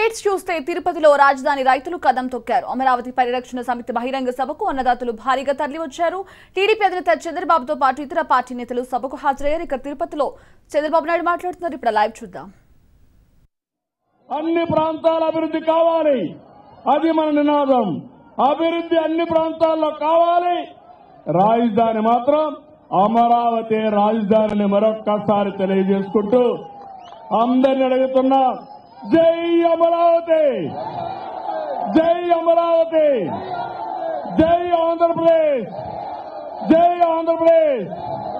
updates చూస్తే తిరుపతిలో రాజధాని రైతులు కదం తొక్కారు అమరావతి పరిరక్షణ సమితి బహిరంగ సభకు అన్నదాతలు భారీగా తరలివచ్చారు టీడీపీ అధినేత చంద్రబాబుతో పాటు ఇతర పార్టీ నేతలు సభకు హాజరయ్యారు ఇక తిరుపతిలో చంద్రబాబు నాయుడు మాట్లాడుతున్నారు ఇప్పుడు లైవ్ చూద్దాం అన్ని ప్రాంతాల అభివృద్ధి కావాలి అది మన నినాదం అభివృద్ధి అన్ని ప్రాంతాల్లో కావాలి రాజధాని మాత్రం అమరావతి రాజధానిని మరొక్కసారి తెలియజేసుకుంటూ అందరిని అడుగుతున్నా జై అమరావతి జై అమరావతి జై ఆంధ్రప్రదేశ్ జై ఆంధ్రప్రదేశ్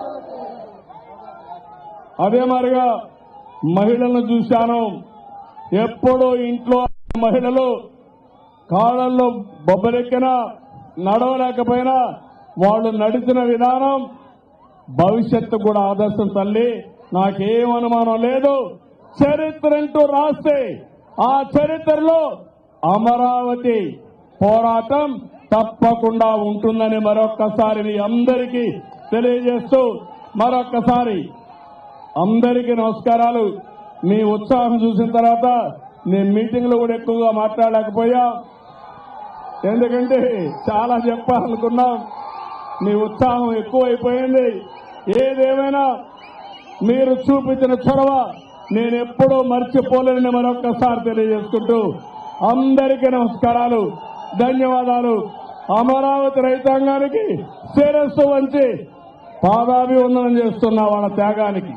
అదే మాదిరిగా మహిళలను చూశాను ఎప్పుడూ ఇంట్లో మహిళలు కాళ్ళల్లో బొబ్బరెక్కినా నడవలేకపోయినా వాళ్ళు నడిచిన విధానం భవిష్యత్తు కూడా ఆదర్శం తల్లి నాకేం అనుమానం లేదు చరిత్ర అంటూ రాస్తే ఆ చరిత్రలో అమరావతి పోరాటం తప్పకుండా ఉంటుందని మరొక్కసారి మీ అందరికీ తెలియజేస్తూ మరొక్కసారి అందరికీ నమస్కారాలు మీ ఉత్సాహం చూసిన తర్వాత నేను మీటింగ్ లో కూడా ఎక్కువగా మాట్లాడలేకపోయా ఎందుకంటే చాలా చెప్పాలనుకున్నాం మీ ఉత్సాహం ఎక్కువైపోయింది ఏదేమైనా మీరు చూపించిన చొరవ నేను ఎప్పుడూ మర్చిపోలేనని మరొక్కసారి తెలియజేసుకుంటూ అందరికీ నమస్కారాలు ధన్యవాదాలు అమరావతి రైతాంగానికి శిరస్సు వంచి పాదాభివందనం చేస్తున్నా వాళ్ళ త్యాగానికి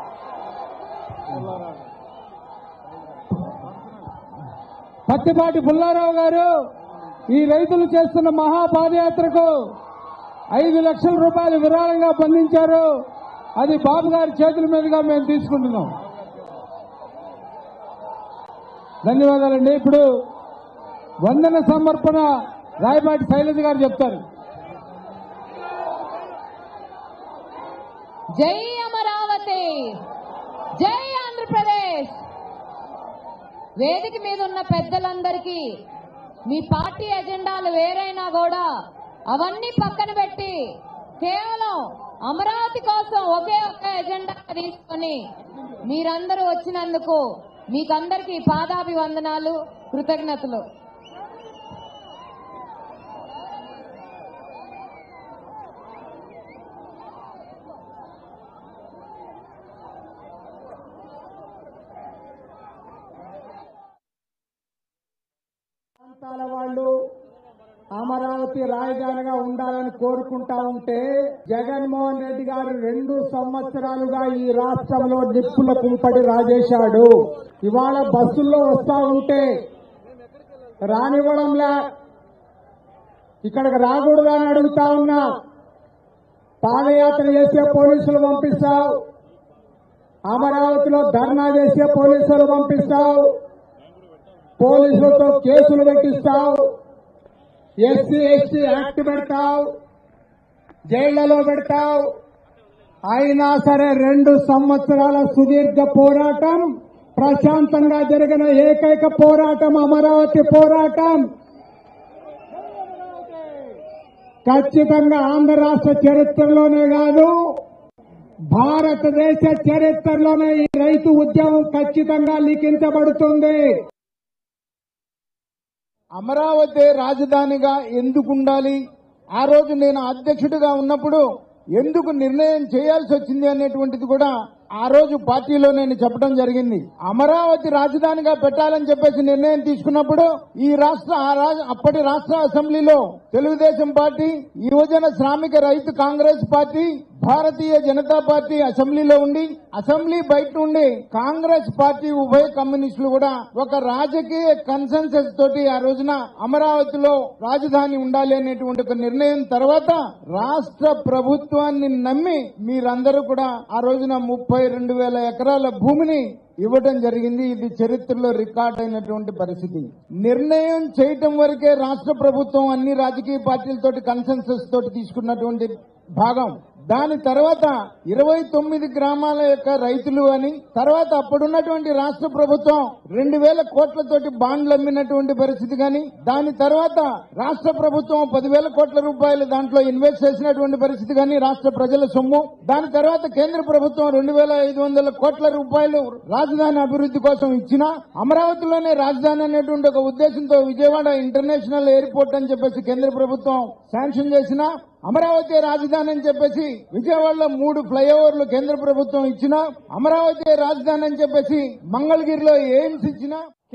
పత్తిపాటి పుల్లారావు గారు ఈ రైతులు చేస్తున్న మహా పాదయాత్రకు ఐదు లక్షల రూపాయలు విరాళంగా పొందించారు అది బాబు గారి చేతుల మీదుగా మేము తీసుకుంటున్నాం ధన్యవాదాలండి ఇప్పుడు వందన సమర్పణ రాయపాటి శైలజ గారు చెప్తారు జై అమరావతి జై ఆంధ్రప్రదేశ్ వేదిక మీద ఉన్న పెద్దలందరికీ మీ పార్టీ ఎజెండాలు వేరైనా కూడా అవన్నీ పక్కన పెట్టి కేవలం అమరావతి కోసం ఒకే ఒక్క ఎజెండా తీసుకొని మీరందరూ వచ్చినందుకు మీకందరికీ పాదాభివందనాలు కృతజ్ఞతలు ప్రాంతాల వాళ్ళు అమరావతి రాజధానిగా ఉండాలని కోరుకుంటా ఉంటే జగన్మోహన్ రెడ్డి గారు రెండు సంవత్సరాలుగా ఈ రాష్ట్రంలో నిప్పుల కుంపడి రాజేశాడు ఇవాళ బస్సుల్లో వస్తా ఉంటే రానివ్వడంలే ఇక్కడికి రాకూడదు అని అడుగుతా ఉన్నా పాదయాత్ర చేసే పోలీసులు పంపిస్తావు అమరావతిలో ధర్నా చేసే పోలీసులు పంపిస్తావు పోలీసులతో కేసులు పెట్టిస్తావు ఎస్సీ ఎస్టీ యాక్ట్ పెడతావు జైళ్లలో పెడతావు అయినా సరే రెండు సంవత్సరాల సుదీర్ఘ పోరాటం ప్రశాంతంగా జరిగిన ఏకైక పోరాటం అమరావతి పోరాటం ఖచ్చితంగా ఆంధ్ర రాష్ట్ర చరిత్రలోనే కాదు భారతదేశ చరిత్రలోనే ఈ రైతు ఉద్యమం ఖచ్చితంగా లిఖించబడుతుంది అమరావతి రాజధానిగా ఎందుకు ఉండాలి ఆ రోజు నేను అధ్యక్షుడిగా ఉన్నప్పుడు ఎందుకు నిర్ణయం చేయాల్సి వచ్చింది అనేటువంటిది కూడా ఆ రోజు పార్టీలో నేను చెప్పడం జరిగింది అమరావతి రాజధానిగా పెట్టాలని చెప్పేసి నిర్ణయం తీసుకున్నప్పుడు ఈ రాష్ట్ర ఆ రా- అప్పటి రాష్ట్ర అసెంబ్లీలో Telugu Desam party Yuvajana Sramika Rythu Congress Party Bharatiya Janata Party అసెంబ్లీలో ఉండి అసెంబ్లీ బయట ఉండి కాంగ్రెస్ పార్టీ ఉభయ కమ్యూనిస్టులు కూడా ఒక రాజకీయ కన్సెన్సస్ తోటి ఆ రోజున అమరావతిలో రాజధాని ఉండాలి అనేటువంటి ఒక నిర్ణయం తర్వాత రాష్ట్ర ప్రభుత్వాన్ని నమ్మి మీరందరూ కూడా ఆ రోజున ముప్పై రెండు వేల ఎకరాల భూమిని ఇవ్వడం జరిగింది ఇది చరిత్రలో రికార్డ్ అయినటువంటి పరిస్థితి నిర్ణయం చేయటం వరకే రాష్ట్ర ప్రభుత్వం అన్ని రాజకీయ పార్టీలతోటి కన్సెన్సస్ తోటి తీసుకున్నటువంటి భాగం దాని తర్వాత ఇరవై తొమ్మిది గ్రామాల యొక్క రైతులు అని తర్వాత అప్పుడున్నటువంటి రాష్ట్ర ప్రభుత్వం రెండు వేల కోట్లతోటి బాండ్లు అమ్మినటువంటి పరిస్థితి కానీ దాని తర్వాత రాష్ట్ర ప్రభుత్వం పదివేల కోట్ల రూపాయలు దాంట్లో ఇన్వెస్ట్ చేసినటువంటి పరిస్థితి కానీ రాష్ట్ర ప్రజల సొమ్ము దాని తర్వాత కేంద్ర ప్రభుత్వం రెండు వేల ఐదు వందల కోట్ల రూపాయలు రాజధాని అభివృద్ధి కోసం ఇచ్చిన అమరావతిలోనే రాజధాని అనేటువంటి ఒక ఉద్దేశంతో విజయవాడ ఇంటర్నేషనల్ ఎయిర్పోర్ట్ అని చెప్పేసి కేంద్ర ప్రభుత్వం శాంక్షన్ చేసిన అమరావతి రాజధాని అని చెప్పేసి విజయవాడలో మూడు ఫ్లైఓవర్లు కేంద్ర ప్రభుత్వం ఇచ్చిన అమరావతి రాజధాని అని చెప్పేసి మంగళగిరిలో ఎయిమ్స్ ఇచ్చిన